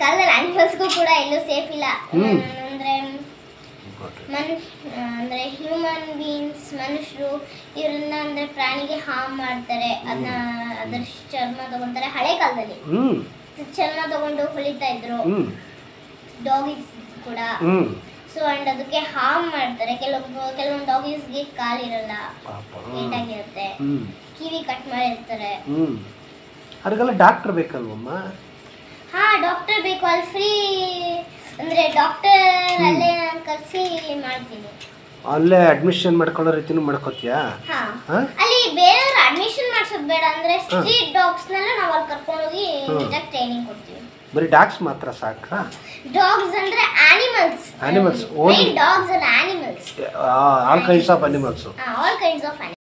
ಕಾಲದಲ್ಲಿ ಅನಿಮಲ್ಸ್ಗೂ ಕೂಡ ಎಲ್ಲೂ ಸೇಫ್ ಇಲ್ಲ ಹ್ಮ್. ಅಂದ್ರೆ ಮನುಷ್ಯ ಅಂದ್ರೆ ಹ್ಯೂಮನ್ ಬೀಯಿಂಗ್ಸ್ ಮನುಷ್ಯರು ಇವ್ರನ್ನ ಅಂದ್ರೆ ಪ್ರಾಣಿಗೆ ಹಾರ್ಮ್ ಮಾಡ್ತಾರೆ ಅದನ್ನ ಅದ್ರ ಚರ್ಮ ತಗೊಂತಾರೆ ಹಳೆ ಕಾಲದಲ್ಲಿ ಹ್ಞೂ ಚರ್ಮ ತಗೊಂಡು ಹೊಲಿತಾ ಇದ್ರು ಹ್ಞೂ ಡಾಗಿಸ್ ಕೂಡ ಹ್ಞೂ ಸೊ ಅಂಡ್ ಅದಕ್ಕೆ ಹಾರ್ಮ್ ಮಾಡ್ತಾರೆ ಕೆಲವೊಬ್ಬ ಕೆಲವೊಂದು ಡಾಗೀಸ್ಗೆ ಕಾಲಿರಲ್ಲ ಪಾಪ ಏಟಾಗಿರುತ್ತೆ ಹ್ಞೂ ಕಿವಿ ಕಟ್ ಮಾಡಿರ್ತಾರೆ ಹ್ಞೂ ಅದಕ್ಕೆಲ್ಲ ಡಾಕ್ಟ್ರ್ ಬೇಕಲ್ವಮ್ಮ ಹಾ ಡಾಕ್ಟರ್ ಬೇಕು ಅಲ್ಲಿ ಫ್ರೀ ಅಂದ್ರೆ ಡಾಕ್ಟರ್ ಅಲ್ಲೇ ನಾನು ಕರ್ಸಿ ಮಾಡ್ತೀನಿ ಅಲ್ಲೇ ಅಡ್ಮಿಷನ್ ಮಾಡ್ಕೊಳ್ಳೋ ರೀತಿನೂ ಮಾಡ್ಕೋತೀಯಾ ಹಾ ಹಾಂ ಅಲ್ಲಿ ಬೇರೆಯವ್ರು ಅಡ್ಮಿಷನ್ ಮಾಡ್ಸೋದು ಬೇಡ ಅಂದ್ರೆ ಸ್ಟ್ರೀಟ್ ಡಾಗ್ಸ್ನೆಲ್ಲ ನಾವು ಅಲ್ಲಿ ಕರ್ಕೊಂಡೋಗಿ ಹ್ಮ್. ನೀಟಾಗಿ ಟ್ರೈನಿಂಗ್ ಕೊಡ್ತೀವಿ ಬರೀ ಡಾಗ್ಸ್ ಮಾತ್ರ ಸಾಕಾ ಡಾಗ್ಸ್ ಅಂದ್ರೆ ಆನಿಮಲ್ಸ್ Animals, only. ಡಾಗ್ಸ್ ಅಲ್ಲ animals all kinds of animals all kinds of